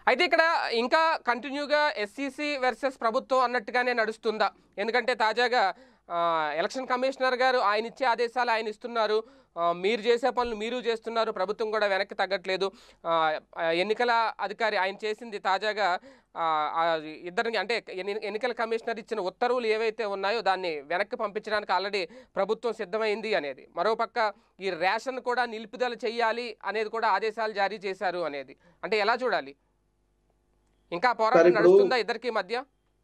అయితే ఇక్కడ ఇంకా కంటిన్యూగా ఎస్సీసీ వర్సెస్ ప్రభుత్వం అన్నట్టుగానే నడుస్తుందా ఎందుకంటే తాజాగా ఆ, ఎలక్షన్ కమిషనర్ గారు ఆయన ఇచ్చే ఆదేశాలు ఆయన ఇస్తున్నారు ఆ, మీరు చేసే పనులు మీరు చేస్తున్నారు ప్రభుత్వం కూడా వెనక్కి తగ్గట్లేదు ఆ, ఆ, ఎన్నికల అధికారి ఆయన చేసింది తాజాగా ఆ, ఆ ఇద్దరిని అంటే ఎన్ని- ఎన్నికల కమిషనర్ ఇచ్చిన ఉత్తర్వులు ఏవైతే ఉన్నాయో దాన్ని వెనక్కి పంపించడానికి ఆల్రెడీ ప్రభుత్వం సిద్ధమైంది అనేది మరోపక్క ఈ రేషన్ కూడా నిలుపుదల చేయాలి అనేది కూడా ఆదేశాలు జారీ చేశారు అనేది అంటే ఎలా చూడాలి ఇంకా పోరాటం ఇప్పుడు- నడుస్తుందా ఇద్దరికి మధ్య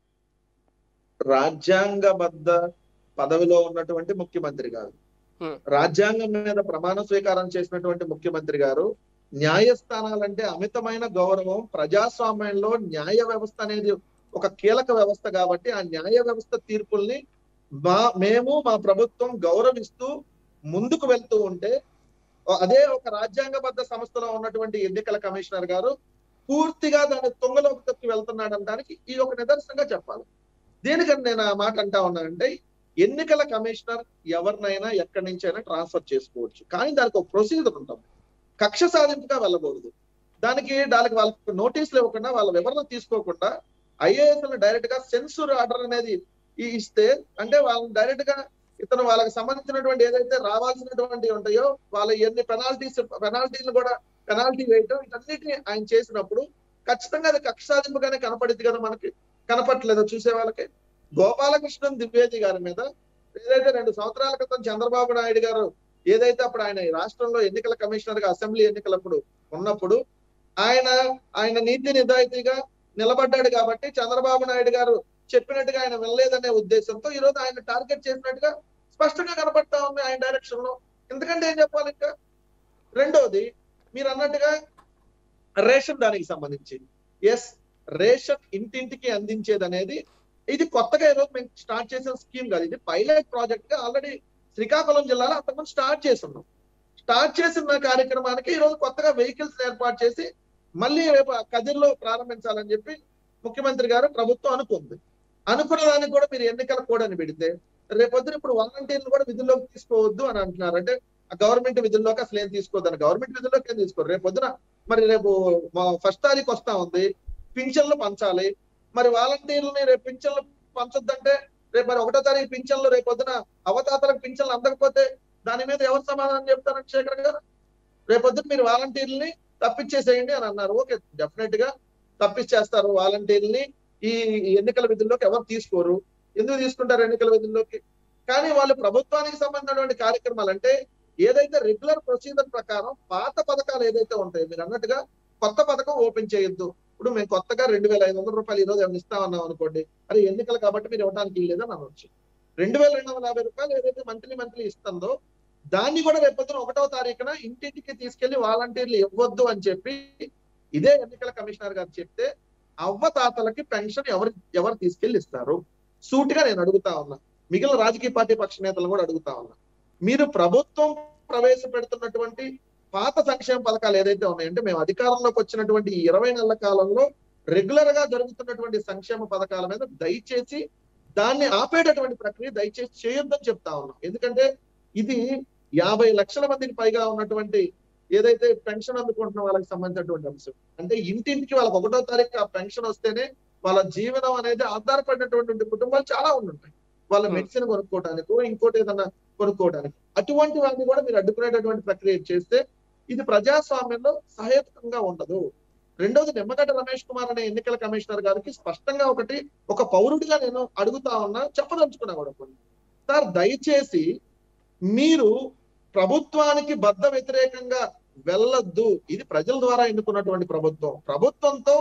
రాజ్యాంగబద్ధ పదవిలో ఉన్నటువంటి ముఖ్యమంత్రి గారు Hmm. రాజ్యాంగం మీద ప్రమాణ స్వీకారం చేసినటువంటి ముఖ్యమంత్రి గారు న్యాయస్థానాలంటే అమితమైన గౌరవం ప్రజాస్వామ్యంలో న్యాయ వ్యవస్థ అనేది ఒక కీలక వ్యవస్థ కాబట్టి ఆ న్యాయ వ్యవస్థ తీర్పుల్ని మా మేము మా ప్రభుత్వం గౌరవిస్తూ ముందుకు వెళ్తూ ఉంటే అదే ఒక రాజ్యాంగబద్ధ సంస్థలో ఉన్నటువంటి ఎన్నికల కమిషనర్ గారు పూర్తిగా దాన్ని తొంగలోకి తొక్కి వెళ్తున్నాడు అనడానికి ఇది ఒక నిదర్శనంగా చెప్పాలి దేనికని నేను ఆ మాట అంటా ఉన్నానంటే ఎన్నికల కమిషనర్ ఎవరినైనా ఎక్కడి నుంచైనా ట్రాన్స్ఫర్ చేసుకోవచ్చు కానీ దానికి ఒక ప్రొసీజర్ ఉంటుంది కక్ష సాధింపుగా వెళ్ళకూడదు దానికి దానికి వాళ్ళకి నోటీసులు ఇవ్వకుండా వాళ్ళ వివరణ తీసుకోకుండా ఐఏఎస్ డైరెక్ట్ గా సెన్సూర్ ఆర్డర్ అనేది ఈ- ఇస్తే అంటే వాళ్ళని డైరెక్ట్ గా ఇతను వాళ్ళకి సంబంధించినటువంటి ఏదైతే రావాల్సినటువంటి ఉంటాయో వాళ్ళ ఎన్ని పెనాల్టీస్ పెనాల్టీలు కూడా పెనాల్టీ వేయటం వీటన్నిటిని ఆయన చేసినప్పుడు ఖచ్చితంగా అది కక్ష సాధింపుగానే కనపడింది కదా మనకి కనపట్లేదు చూసే వాళ్ళకి గోపాలకృష్ణన్ ద్వివేది గారి మీద ఏదైతే రెండు సంవత్సరాల క్రితం చంద్రబాబు నాయుడు గారు ఏదైతే అప్పుడు ఆయన ఈ రాష్ట్రంలో ఎన్నికల కమిషనర్ గా అసెంబ్లీ ఎన్నికలప్పుడు ఉన్నప్పుడు ఆయన ఆయన నీతి నిజాయితీగా నిలబడ్డాడు కాబట్టి చంద్రబాబు నాయుడు గారు చెప్పినట్టుగా ఆయన వినలేదనే ఉద్దేశంతో ఈ రోజు ఆయన టార్గెట్ చేసినట్టుగా స్పష్టంగా కనపడతా ఉంది ఆయన డైరెక్షన్ లో ఎందుకంటే ఏం చెప్పాలి ఇంకా రెండోది మీరు అన్నట్టుగా రేషన్ దానికి సంబంధించి ఎస్ రేషన్ ఇంటింటికి అందించేది అనేది ఇది కొత్తగా ఈరోజు మేము స్టార్ట్ చేసిన స్కీమ్ కాదు ఇది పైలట్ ప్రాజెక్ట్ గా ఆల్రెడీ శ్రీకాకుళం జిల్లాలో అంతకుముందు స్టార్ట్ చేస్తున్నాం స్టార్ట్ చేసిన కార్యక్రమానికి ఈ రోజు కొత్తగా వెహికల్స్ ఏర్పాటు చేసి మళ్ళీ రేపు కదిర్లో ప్రారంభించాలని చెప్పి ముఖ్యమంత్రి గారు ప్రభుత్వం అనుకుంది అనుకున్న దానికి కూడా మీరు ఎన్నికల కోడ్ అని పెడితే రేపొద్దున ఇప్పుడు వాలంటీర్లు కూడా విధుల్లోకి తీసుకోవద్దు అని అంటున్నారు అంటే గవర్నమెంట్ విధుల్లోకి అసలు ఏం తీసుకోవద్దని గవర్నమెంట్ విధుల్లోకి ఏం తీసుకోరు రేపు పొద్దున మరి రేపు ఫస్ట్ తారీఖు వస్తా ఉంది పింఛన్లు పంచాలి మరి వాలంటీర్లని రేపు పింఛన్లు పంచొద్దంటే రేపు మరి ఒకటో తారీఖు పింఛన్లు రేపు పొద్దున అవతాతలకు పింఛన్లు అందకపోతే దాని మీద ఎవరు సమాధానం చెప్తారంటే శేఖర్ గారు రేపొద్దున మీరు వాలంటీర్లని తప్పించేసేయండి అని అన్నారు ఓకే డెఫినెట్ గా తప్పించేస్తారు వాలంటీర్ని ఈ ఎన్నికల విధుల్లోకి ఎవరు తీసుకోరు ఎందుకు తీసుకుంటారు ఎన్నికల విధుల్లోకి కానీ వాళ్ళు ప్రభుత్వానికి సంబంధించినటువంటి కార్యక్రమాలు అంటే ఏదైతే రెగ్యులర్ ప్రొసీజర్ ప్రకారం పాత పథకాలు ఏదైతే ఉంటాయో మీరు అన్నట్టుగా కొత్త పథకం ఓపెన్ చేయొద్దు ఇప్పుడు మేము కొత్తగా రెండు వేల ఐదు వందల రూపాయలు ఈ రోజు ఏమైనా ఇస్తామన్నాం అనుకోండి అది ఎన్నికలు కాబట్టి మీరు ఇవ్వడానికి లేదని అనవచ్చు రెండు వేల రెండు వందల యాభై రూపాయలు ఏదైతే మంత్లీ మంత్లీ ఇస్తుందో దాన్ని కూడా రేపొద్దున ఒకటో తారీఖున ఇంటింటికి తీసుకెళ్లి వాలంటీర్లు ఇవ్వద్దు అని చెప్పి ఇదే ఎన్నికల కమిషనర్ గారు చెప్తే అవ్వ తాతలకి పెన్షన్ ఎవరు ఎవరు తీసుకెళ్లి ఇస్తారు సూటిగా నేను అడుగుతా ఉన్నా మిగిలిన రాజకీయ పార్టీ పక్ష నేతలు కూడా అడుగుతా ఉన్నా మీరు ప్రభుత్వం ప్రవేశపెడుతున్నటువంటి పాత సంక్షేమ పథకాలు ఏదైతే ఉన్నాయంటే మేము అధికారంలోకి వచ్చినటువంటి ఈ ఇరవై నెలల కాలంలో రెగ్యులర్ గా జరుగుతున్నటువంటి సంక్షేమ పథకాల మీద దయచేసి దాన్ని ఆపేటటువంటి ప్రక్రియ దయచేసి చేయొద్దని చెప్తా ఉన్నాం ఎందుకంటే ఇది యాభై లక్షల మందికి పైగా ఉన్నటువంటి ఏదైతే పెన్షన్ అందుకుంటున్న వాళ్ళకి సంబంధించినటువంటి అంశం అంటే ఇంటింటికి వాళ్ళకి ఒకటో తారీఖు ఆ పెన్షన్ వస్తేనే వాళ్ళ జీవనం అనేది ఆధారపడినటువంటి కుటుంబాలు చాలా ఉండుంటాయి వాళ్ళ Hmm. మెడిసిన్ కొనుక్కోవడానికి ఇంకోటి ఏదైనా కొనుక్కోవడానికి అటువంటి వాటిని కూడా మీరు అడ్డుకునేటటువంటి ప్రక్రియ చేస్తే ఇది ప్రజాస్వామ్యంలో సహేతుకంగా ఉండదు రెండోది నిమ్మగడ్డ రమేష్ కుమార్ అనే ఎన్నికల కమిషనర్ గారికి స్పష్టంగా ఒకటి ఒక పౌరుడిగా నేను అడుగుతా ఉన్నా చెప్పదలుచుకున్నా కూడా కొన్ని సార్ దయచేసి మీరు ప్రభుత్వానికి బద్ద వ్యతిరేకంగా వెళ్ళొద్దు ఇది ప్రజల ద్వారా ఎన్నుకున్నటువంటి ప్రభుత్వం ప్రభుత్వంతో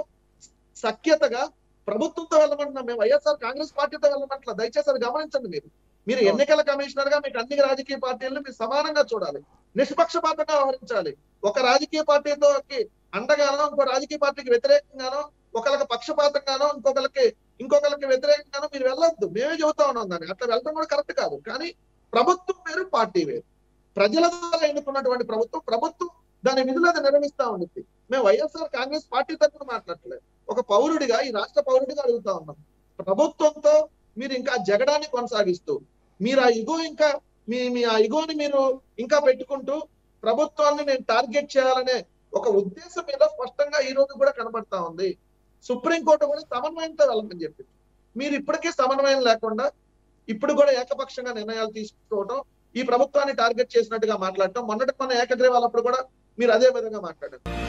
సఖ్యతగా ప్రభుత్వంతో వెళ్ళమంటున్నాం మేము వైఎస్ఆర్ కాంగ్రెస్ పార్టీతో వెళ్ళమంటున్నా దయచేసి అది గమనించండి మీరు మీరు అవును. ఎన్నికల కమిషనర్ గా మీకు అన్ని రాజకీయ పార్టీలను మీరు సమానంగా చూడాలి నిష్పక్షపాతంగా వ్యవహరించాలి ఒక రాజకీయ పార్టీతో అండగానో ఇంకో రాజకీయ పార్టీకి వ్యతిరేకంగానో ఒకరికి పక్షపాతంగానో ఇంకొకరికి ఇంకొకరికి వ్యతిరేకంగానో మీరు వెళ్ళొద్దు మేమే చెబుతా ఉన్నాం దాన్ని అట్లా వెళ్ళడం కూడా కరెక్ట్ కాదు కానీ ప్రభుత్వం వేరు పార్టీ వేరు ప్రజల ద్వారా ఎన్నుకున్నటువంటి ప్రభుత్వం ప్రభుత్వం దాని విధులు అది నిర్వహిస్తా ఉంటుంది మేము వైఎస్ఆర్ కాంగ్రెస్ పార్టీ తరఫున మాట్లాడలేదు ఒక పౌరుడిగా ఈ రాష్ట్ర పౌరుడిగా అడుగుతా ఉన్నాం ప్రభుత్వంతో మీరు ఇంకా జగడాన్ని కొనసాగిస్తూ మీరు ఆ ఇగో ఇంకా మీ మీ ఆ ఇగోని మీరు ఇంకా పెట్టుకుంటూ ప్రభుత్వాన్ని నేను టార్గెట్ చేయాలనే ఒక ఉద్దేశం మీద స్పష్టంగా ఈ రోజు కూడా కనబడతా ఉంది సుప్రీంకోర్టు కూడా సమన్వయంతో వెళ్ళమని చెప్పింది మీరు ఇప్పటికీ సమన్వయం లేకుండా ఇప్పుడు కూడా ఏకపక్షంగా నిర్ణయాలు తీసుకోవడం ఈ ప్రభుత్వాన్ని టార్గెట్ చేసినట్టుగా మాట్లాడటం మొన్నటి మన ఏకగ్రీవాలప్పుడు కూడా మీరు అదే విధంగా మాట్లాడారు